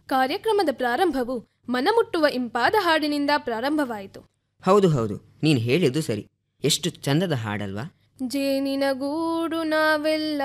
ಕಾರ್ಯಕ್ರಮದ ಪ್ರಾರಂಭವು ಮನಮುಟ್ಟುವ ಇಂಪಾದ ಹಾಡಿನಿಂದ ಪ್ರಾರಂಭವಾಯಿತು ಹೌದು ಹೌದು ನೀನು ಹೇಳಿದ್ದು ಸರಿ ಎಷ್ಟು ಚಂದದ ಹಾಡಲ್ವಾ ಜೇನಿನ ಗೂಡು ನಾವೆಲ್ಲ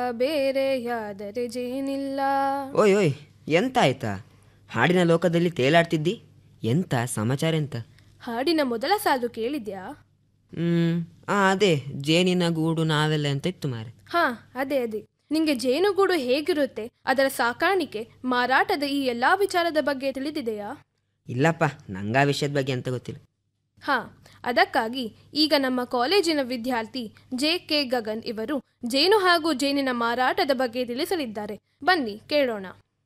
ಬೇರೆಯಾದರೆ ಜೇನಿಲ್ಲ ಓಯ್ ಓಯ್ ಎಂತ ಆಯ್ತಾ ಹಾಡಿನ ಲೋಕದಲ್ಲಿ ತೇಲಾಡ್ತಿದ್ದಿ ಎಂತ ಸಮಾಚಾರ ಎಂತ ಹಾಡಿನ ಮೊದಲ ಸಾಲು ಕೇಳಿದ್ಯಾ ಹ್ಮ್ ಆ ಅದೇ ಜೇನಿನ ಗೂಡು ನಾವೆಲ್ಲ ಅಂತ ಇತ್ತು ಮಾರೆ ಹಾ ಅದೇ ಅದೇ ನಿಂಗೆ ಜೇನುಗೂಡು ಹೇಗಿರುತ್ತೆ ಅದರ ಸಾಕಾಣಿಕೆ ಮಾರಾಟದ ಈ ಎಲ್ಲಾ ವಿಚಾರದ ಬಗ್ಗೆ ತಿಳಿದಿದೆಯಾ ಇಲ್ಲಪ್ಪ ನಂಗೆ ಆ ವಿಷಯದ ಬಗ್ಗೆ ಅಂತ ಗೊತ್ತಿಲ್ಲ ಹಾ ಅದಕ್ಕಾಗಿ ಈಗ ನಮ್ಮ ಕಾಲೇಜಿನ ವಿದ್ಯಾರ್ಥಿ ಜೆ ಕೆ ಗಗನ್ ಇವರು ಜೇನು ಹಾಗೂ ಜೇನಿನ ಮಾರಾಟದ ಬಗ್ಗೆ ತಿಳಿಸಲಿದ್ದಾರೆ ಬನ್ನಿ ಕೇಳೋಣ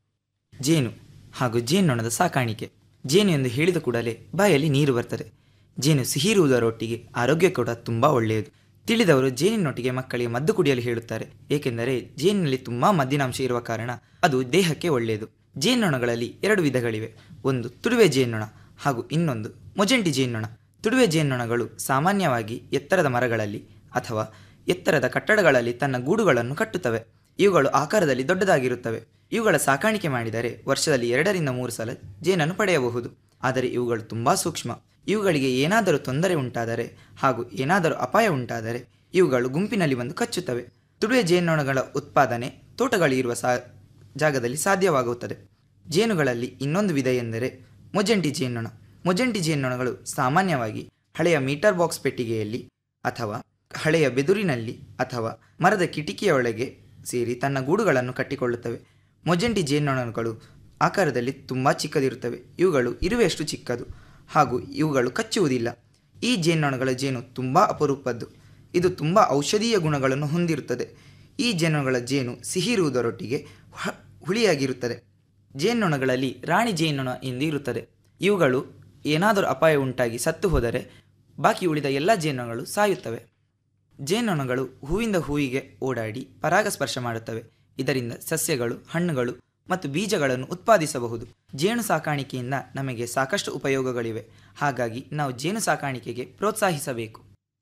ಜೇನು ಹಾಗೂ ಜೇನ್ನೊಣದ ಸಾಕಾಣಿಕೆ ಜೇನು ಎಂದು ಹೇಳಿದ ಕೂಡಲೇ ಬಾಯಲ್ಲಿ ನೀರು ಬರ್ತದೆ ಜೇನು ಸಿಹಿರುವುದರೊಟ್ಟಿಗೆ ಆರೋಗ್ಯ ಕೂಡ ತುಂಬ ಒಳ್ಳೆಯದು ತಿಳಿದವರು ಜೇನಿನೊಟ್ಟಿಗೆ ಮಕ್ಕಳಿಗೆ ಮದ್ದು ಕುಡಿಯಲು ಹೇಳುತ್ತಾರೆ ಏಕೆಂದರೆ ಜೇನಿನಲ್ಲಿ ತುಂಬ ಮದ್ದಿನಾಂಶ ಇರುವ ಕಾರಣ ಅದು ದೇಹಕ್ಕೆ ಒಳ್ಳೆಯದು ಜೇನ್ನೊಣಗಳಲ್ಲಿ ಎರಡು ವಿಧಗಳಿವೆ ಒಂದು ತುಡುವೆ ಜೇನ್ನೊಣ ಹಾಗೂ ಇನ್ನೊಂದು ಮೊಜೆಂಟಿ ಜೇನ್ನೊಣ ತುಡುವೆ ಜೇನ್ನೊಣಗಳು ಸಾಮಾನ್ಯವಾಗಿ ಎತ್ತರದ ಮರಗಳಲ್ಲಿ ಅಥವಾ ಎತ್ತರದ ಕಟ್ಟಡಗಳಲ್ಲಿ ತನ್ನ ಗೂಡುಗಳನ್ನು ಕಟ್ಟುತ್ತವೆ ಇವುಗಳು ಆಕಾರದಲ್ಲಿ ದೊಡ್ಡದಾಗಿರುತ್ತವೆ ಇವುಗಳ ಸಾಕಾಣಿಕೆ ಮಾಡಿದರೆ ವರ್ಷದಲ್ಲಿ ಎರಡರಿಂದ ಮೂರು ಸಲ ಜೇನನ್ನು ಪಡೆಯಬಹುದು ಆದರೆ ಇವುಗಳು ತುಂಬ ಸೂಕ್ಷ್ಮ ಇವುಗಳಿಗೆ ಏನಾದರೂ ತೊಂದರೆ ಉಂಟಾದರೆ ಹಾಗೂ ಏನಾದರೂ ಅಪಾಯ ಉಂಟಾದರೆ ಇವುಗಳು ಗುಂಪಿನಲ್ಲಿ ಬಂದು ಕಚ್ಚುತ್ತವೆ ತುಡುವೆ ಜೇನ್ನೊಣಗಳ ಉತ್ಪಾದನೆ ತೋಟಗಳಿರುವ ಸಾ ಜಾಗದಲ್ಲಿ ಸಾಧ್ಯವಾಗುತ್ತದೆ ಜೇನುಗಳಲ್ಲಿ ಇನ್ನೊಂದು ವಿಧ ಎಂದರೆ ಮೊಜೆಂಟಿ ಜೇನ್ನೊಣ ಮೊಜೆಂಟಿ ಜೇನ್ನೊಣಗಳು ಸಾಮಾನ್ಯವಾಗಿ ಹಳೆಯ ಮೀಟರ್ ಬಾಕ್ಸ್ ಪೆಟ್ಟಿಗೆಯಲ್ಲಿ ಅಥವಾ ಹಳೆಯ ಬೆದುರಿನಲ್ಲಿ ಅಥವಾ ಮರದ ಕಿಟಿಕಿಯ ಒಳಗೆ ಸೇರಿ ತನ್ನ ಗೂಡುಗಳನ್ನು ಕಟ್ಟಿಕೊಳ್ಳುತ್ತವೆ ಮೊಜೆಂಟಿ ಜೇನ್ನೊಣಗಳು ಆಕಾರದಲ್ಲಿ ತುಂಬ ಚಿಕ್ಕದಿರುತ್ತವೆ ಇವುಗಳು ಇರುವೆಯಷ್ಟು ಚಿಕ್ಕದು ಹಾಗೂ ಇವುಗಳು ಕಚ್ಚುವುದಿಲ್ಲ ಈ ಜೇನ್ನೊಣಗಳ ಜೇನು ತುಂಬ ಅಪರೂಪದ್ದು ಇದು ತುಂಬ ಔಷಧೀಯ ಗುಣಗಳನ್ನು ಹೊಂದಿರುತ್ತದೆ ಈ ಜೇನುಗಳ ಜೇನು ಸಿಹಿ ಇರುವುದರೊಟ್ಟಿಗೆ ಹ- ಹುಳಿಯಾಗಿರುತ್ತದೆ ಜೇನ್ನೊಣಗಳಲ್ಲಿ ರಾಣಿ ಜೇನ್ನೊಣ ಎಂದು ಇರುತ್ತದೆ ಇವುಗಳು ಏನಾದರೂ ಅಪಾಯ ಉಂಟಾಗಿ ಸತ್ತು ಹೋದರೆ ಬಾಕಿ ಉಳಿದ ಎಲ್ಲ ಜೇನ್ನೊಣಗಳು ಸಾಯುತ್ತವೆ ಜೇನ್ನೊಣಗಳು ಹೂವಿಂದ ಹೂವಿಗೆ ಓಡಾಡಿ ಪರಾಗಸ್ಪರ್ಶ ಮಾಡುತ್ತವೆ ಇದರಿಂದ ಸಸ್ಯಗಳು ಹಣ್ಣುಗಳು ಮತ್ತು ಬೀಜಗಳನ್ನು ಉತ್ಪಾದಿಸಬಹುದು ಜೇನು ಸಾಕಾಣಿಕೆಯಿಂದ ನಮಗೆ ಸಾಕಷ್ಟು ಉಪಯೋಗಗಳಿವೆ ಹಾಗಾಗಿ ನಾವು ಜೇನು ಸಾಕಾಣಿಕೆಗೆ ಪ್ರೋತ್ಸಾಹಿಸಬೇಕು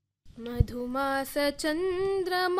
ಮಧುಮಾಸ ಚಂದ್ರಮ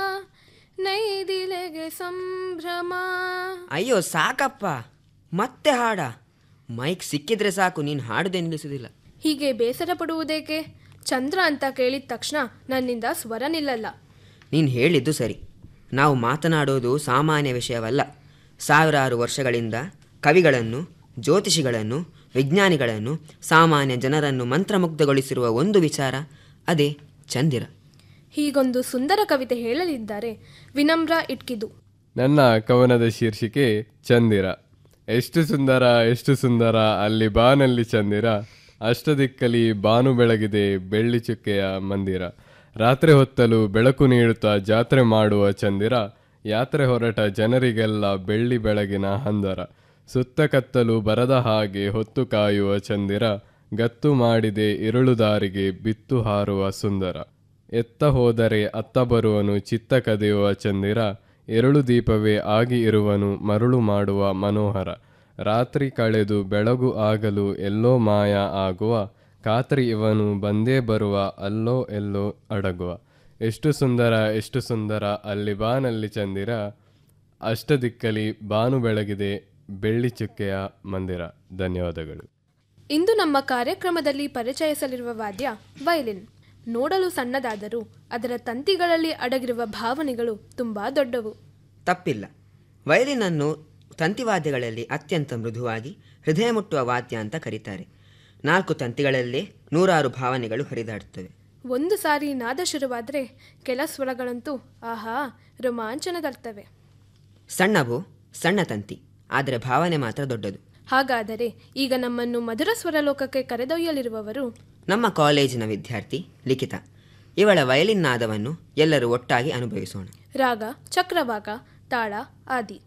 ನೈದಿಲೆಗೆ ಸಂಭ್ರಮ ಅಯ್ಯೋ ಸಾಕಪ್ಪ ಮತ್ತೆ ಹಾಡ ಮೈಕ್ ಸಿಕ್ಕಿದ್ರೆ ಸಾಕು ನೀನು ಹಾಡದೆ ನಿಲ್ಲಿಸುವುದಿಲ್ಲ ಹೀಗೆ ಬೇಸರ ಪಡುವುದೇಕೆ ಚಂದ್ರ ಅಂತ ಕೇಳಿದ ತಕ್ಷಣ ನನ್ನಿಂದ ಸ್ವರ ನಿಲ್ಲಲ್ಲ ನೀನು ಹೇಳಿದ್ದು ಸರಿ ನಾವು ಮಾತನಾಡೋದು ಸಾಮಾನ್ಯ ವಿಷಯವಲ್ಲ ಸಾವಿರಾರು ವರ್ಷಗಳಿಂದ ಕವಿಗಳನ್ನು ಜ್ಯೋತಿಷಿಗಳನ್ನು ವಿಜ್ಞಾನಿಗಳನ್ನು ಸಾಮಾನ್ಯ ಜನರನ್ನು ಮಂತ್ರಮುಗ್ಧಗೊಳಿಸಿರುವ ಒಂದು ವಿಚಾರ ಅದೇ ಚಂದಿರ ಹೀಗೊಂದು ಸುಂದರ ಕವಿತೆ ಹೇಳಲಿದ್ದಾರೆ ವಿನಮ್ರ ಇಟ್ಕಿದು ನನ್ನ ಕವನದ ಶೀರ್ಷಿಕೆ ಚಂದಿರ ಎಷ್ಟು ಸುಂದರ ಎಷ್ಟು ಸುಂದರ ಅಲ್ಲಿ ಬಾನಲ್ಲಿ ಚಂದಿರ ಅಷ್ಟದಿಕ್ಕಲಿ ಬಾನು ಬೆಳಗಿದೆ ಬೆಳ್ಳಿ ಚುಕ್ಕೆಯ ಮಂದಿರ ರಾತ್ರಿ ಹೊತ್ತಲು ಬೆಳಕು ನೀಡುತ್ತಾ ಜಾತ್ರೆ ಮಾಡುವ ಚಂದಿರ ಯಾತ್ರೆ ಹೊರಟ ಜನರಿಗೆಲ್ಲ ಬೆಳ್ಳಿ ಬೆಳಗಿನ ಹಂದರ ಸುತ್ತ ಕತ್ತಲು ಬರದ ಹಾಗೆ ಹೊತ್ತು ಕಾಯುವ ಚಂದಿರ ಗತ್ತು ಮಾಡಿದೆ ಇರುಳು ದಾರಿಗೆ ಬಿತ್ತು ಹಾರುವ ಸುಂದರ ಎತ್ತ ಹೋದರೆ ಅತ್ತ ಬರುವನು ಚಿತ್ತ ಕದಿಯುವ ಚಂದಿರ ಎರಳು ದೀಪವೇ ಆಗಿ ಇರುವನು ಮರುಳು ಮಾಡುವ ಮನೋಹರ ರಾತ್ರಿ ಕಳೆದು ಬೆಳಗು ಆಗಲು ಎಲ್ಲೋ ಮಾಯ ಆಗುವ ಖಾತ್ರಿ ಇವನು ಬಂದೇ ಬರುವ ಅಲ್ಲೋ ಎಲ್ಲೋ ಅಡಗುವ ಎಷ್ಟು ಸುಂದರ ಎಷ್ಟು ಸುಂದರ ಅಲ್ಲಿ ಬಾನಲ್ಲಿ ಚಂದಿರ ಅಷ್ಟದಿಕ್ಕಲಿ ಬಾನು ಬೆಳಗಿದೆ ಬೆಳ್ಳಿ ಚುಕ್ಕೆಯ ಮಂದಿರ ಧನ್ಯವಾದಗಳು ಇಂದು ನಮ್ಮ ಕಾರ್ಯಕ್ರಮದಲ್ಲಿ ಪರಿಚಯಿಸಲಿರುವ ವಾದ್ಯ ವಯಲಿನ್ ನೋಡಲು ಸಣ್ಣದಾದರೂ ಅದರ ತಂತಿಗಳಲ್ಲಿ ಅಡಗಿರುವ ಭಾವನೆಗಳು ತುಂಬಾ ದೊಡ್ಡವು ತಪ್ಪಿಲ್ಲ ವಯಲಿನನ್ನು ತಂತಿವಾದ್ಯಗಳಲ್ಲಿ ಅತ್ಯಂತ ಮೃದುವಾಗಿ ಹೃದಯ ಮುಟ್ಟುವ ವಾದ್ಯ ಅಂತ ಕರೀತಾರೆ ನಾಲ್ಕು ತಂತಿಗಳಲ್ಲೇ ನೂರಾರು ಭಾವನೆಗಳು ಹರಿದಾಡುತ್ತವೆ ಒಂದು ಸಾರಿ ನಾದ ಶುರುವಾದರೆ ಕೆಲ ಸ್ವರಗಳಂತೂ ಆಹಾ ರೋಮಾಂಚನ ತರ್ತವೆ ಸಣ್ಣ ಭೂ ಸಣ್ಣ ತಂತಿ ಆದರೆ ಭಾವನೆ ಮಾತ್ರ ದೊಡ್ಡದು ಹಾಗಾದರೆ ಈಗ ನಮ್ಮನ್ನು ಮಧುರ ಸ್ವರಲೋಕಕ್ಕೆ ಕರೆದೊಯ್ಯಲಿರುವವರು ನಮ್ಮ ಕಾಲೇಜಿನ ವಿದ್ಯಾರ್ಥಿ ಲಿಖಿತ ಇವಳ ವಯಲಿನ್ ನಾದವನ್ನು ಎಲ್ಲರೂ ಒಟ್ಟಾಗಿ ಅನುಭವಿಸೋಣ ರಾಗ ಚಕ್ರವಾಕ ತಾಳ ಆದಿ